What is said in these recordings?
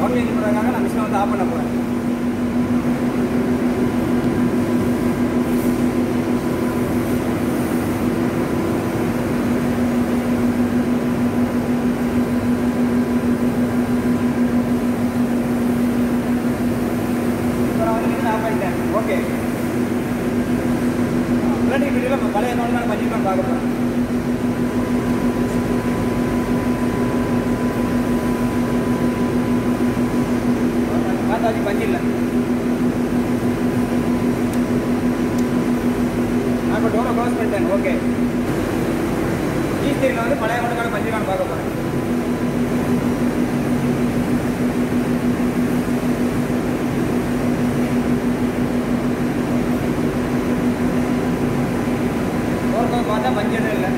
power change பண்ணுறதுக்காக நான் மிஷினை வந்து ஆஃப் பண்ண போகிறேன் இப்போ நான் வந்து மிஷினை ஆஃப் பண்ணிட்டேன் ஓகே முன்னாடி வீடியோவில் நம்ம பழைய அக்கௌண்ட் தான் பண்ணிக்கலாம் பார்க்க போகிறோம் பார்த்தாச்சு பஞ்சு இல்லை நான் இப்போ டோரை க்ளோஸ் பண்ணிட்டேன் ஓகே ஈஸ்டரியில் வந்து பழைய அக்கௌண்ட்டுக்கான பஞ்சுக்கான பார்க்க போகிறேன் டோர் போய் பார்த்தா பஞ்சு எதுவும் இல்லை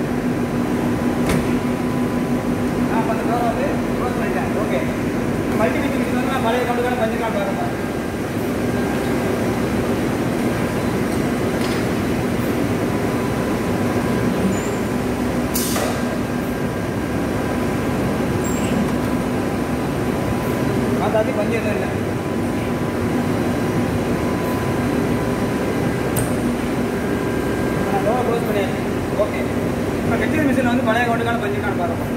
நான் அப்போ அந்த டோரை வந்து க்ளோஸ் பண்ணிட்டேன் ஓகே மல்டிபிள் மிஷின் வந்து நான் பழைய அக்கௌண்ட்டுக்கான பஞ்சுக்கான பார்க்க போகிறேன் பார்த்தாச்சு பஞ்சு எதுவும் இல்லை நான் டோரை க்ளோஸ் பண்ணியாச்சு ஓகே இப்போ வெட்டிங் மிஷின் வந்து பழைய அக்கௌண்ட்டுக்கான பஞ்சுக்கான பார்க்க போகிறேன்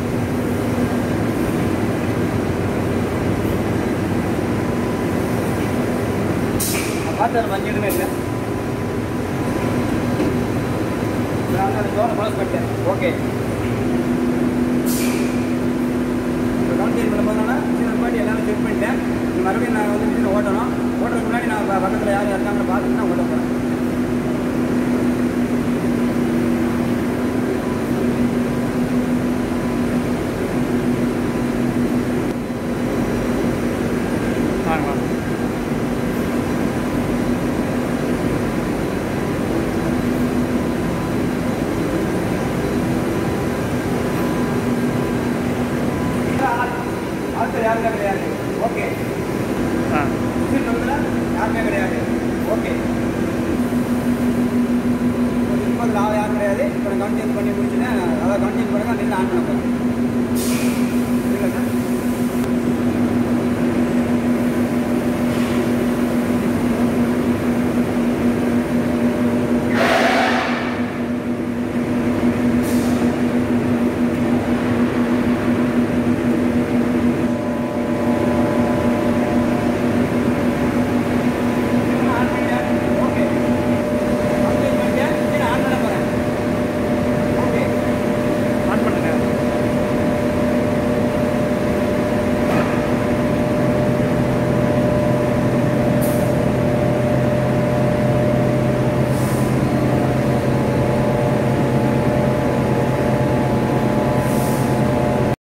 நான் பார்த்து அதில் பஞ்சு எதுவுமே இல்லை நான் வந்து அந்த டோரை க்ளோஸ் பண்ணிட்டேன் ஓகே இப்போ கவுண்ட் சேஞ்ச் பண்ணும்போது மிஷின் பாட்டி எல்லாமே செக் பண்ணிட்டேன் மறுபடியும் நான் வந்து மிஷினை ஓட்டணும் ஓட்டுறதுக்கு முன்னாடி நான் ப- பக்கத்தில் யார் இருக்காங்கன்னு பார்த்துட்டு நான் ஓட்ட போகிறேன் வாங்க வாங்க ஆட்கள் யாருமே கிடையாது ஓகே ஆ மிஷின் வந்து யாருமே கிடையாது ஓகே இப்போ அதில் ஆள் யாரும் கிடையாது இப்போ நான் கவுண்ட் சேஞ்ச் பண்ணி முடிச்சுன்னா அதாவது கவுண்ட் சேஞ்ச் பண்ணுங்க நின்று ஆன் பண்ண போகிறேன்